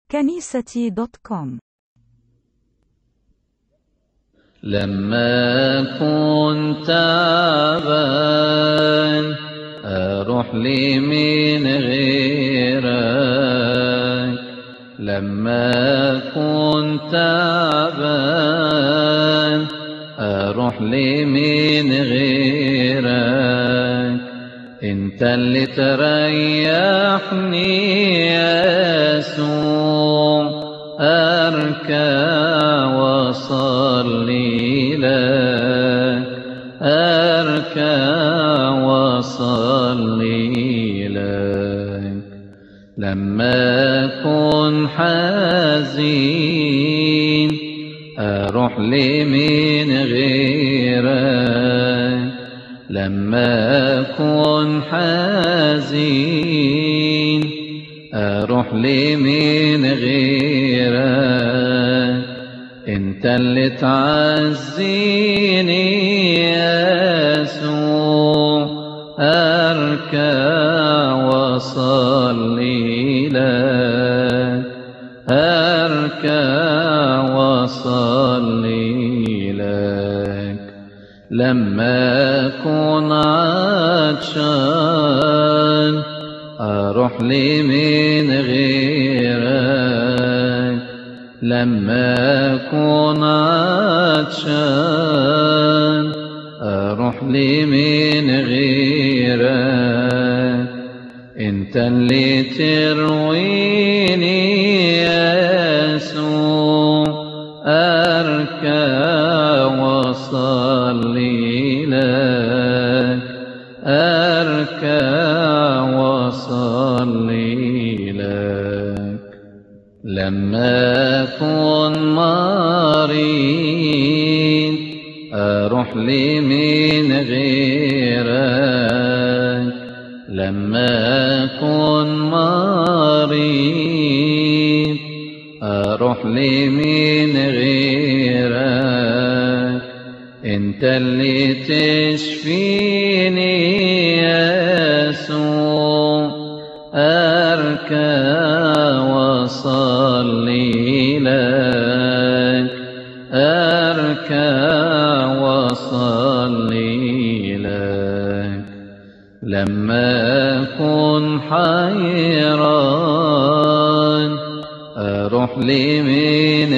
كنيستي دوت كوم لما كنت تعبان أروح لي من غيرك لما كنت تعبان أروح لي من غيرك انت اللي تريحني يسوع أركع وصلي لك أركع وصلي لك لما أكون حزين أروح لي من غيرك لما أكون حزين أروح لي من غيرك انت اللي تعزيني يسوع أركع وصلي لك أركع وصلي لك لما أكون عطشان أروح لي من غيرك لما أكون عطشان أروح لي من غيرك انت اللي ترويني يسوع أركع وصلي لك أركع وصلي لك لما أكون مريض أروح لي من غيرك لما أكون مريض أروح لي من غيرك انت اللي تشفيني يسوع أركع وصلي لك أركع وصلي لك لما أكون حيران أروح لي من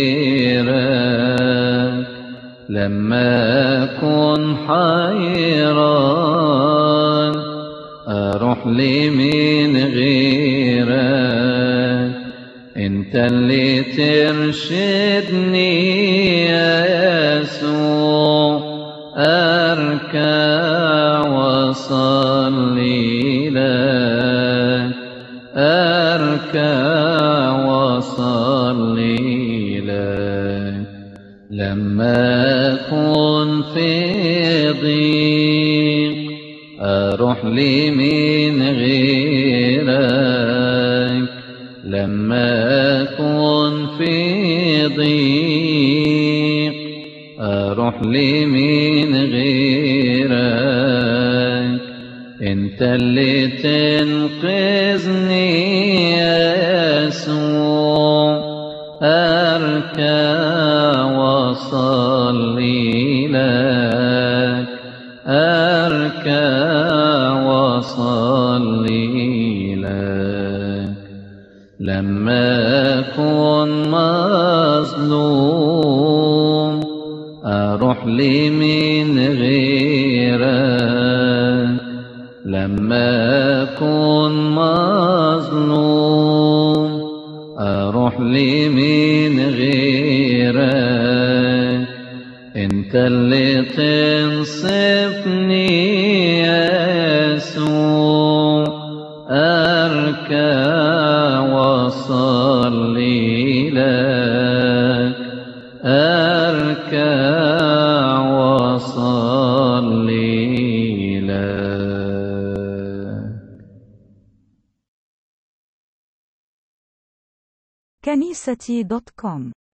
غيرك لما أكون حيران أروح لي من غيرك انت اللي ترشدني يسوع أركع وصلي لك أركع وصلي لك لما أكون في ضيق أروح لي من غيرك لما أكون في ضيق أروح لي من غيرك انت اللي تنقذني يسوع أركع وصلي لك أركع وصلي لك لما أكون مظلوم أروح لي من غيرك لما أكون مظلوم أروح لي من غيرك انت اللي تنصفني يسوع أركع وصلي لك أركع وصلي لك كنيستي دوت كوم